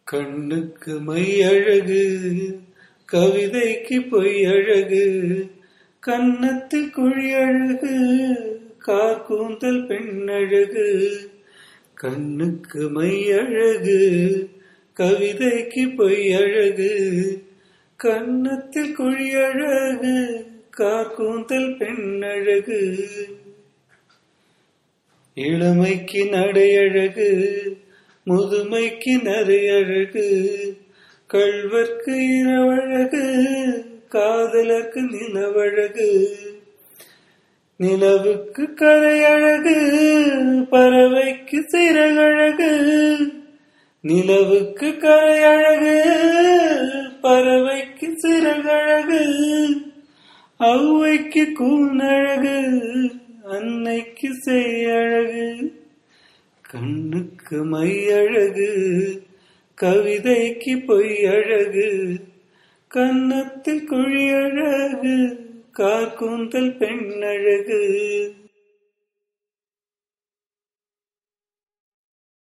கண்ணுக்கு மை அழகு கவிதைக்கு பொய் அழகு கன்னத்தில் குழி அழகு கார்கூந்தல் பெண்ணழகு கண்ணுக்கு மை அழகு கவிதைக்கு பொய் அழகு கன்னத்தில் குழி அழகு கார்கூந்தல் பெண்ணழகு இளமைக்கு நடையழகு முதுமைக்கு நரையழகு கள்வர்க்கு இரவழகு காதலர்க்கு நிலவழகு நிலவுக்கு கரையழகு பறவைக்கு சிறகழகு நிலவுக்கு கரையழகு பறவைக்கு சிறகழகு ஔவைக்கு கூனழகு அன்னைக்கு செய்யழகு கண்ணுக்கு மை அழகு கவிதைக்கு பொய் அழகு கன்னத்தில் குழி அழகு கார்கூந்தல் பெண்ணழகு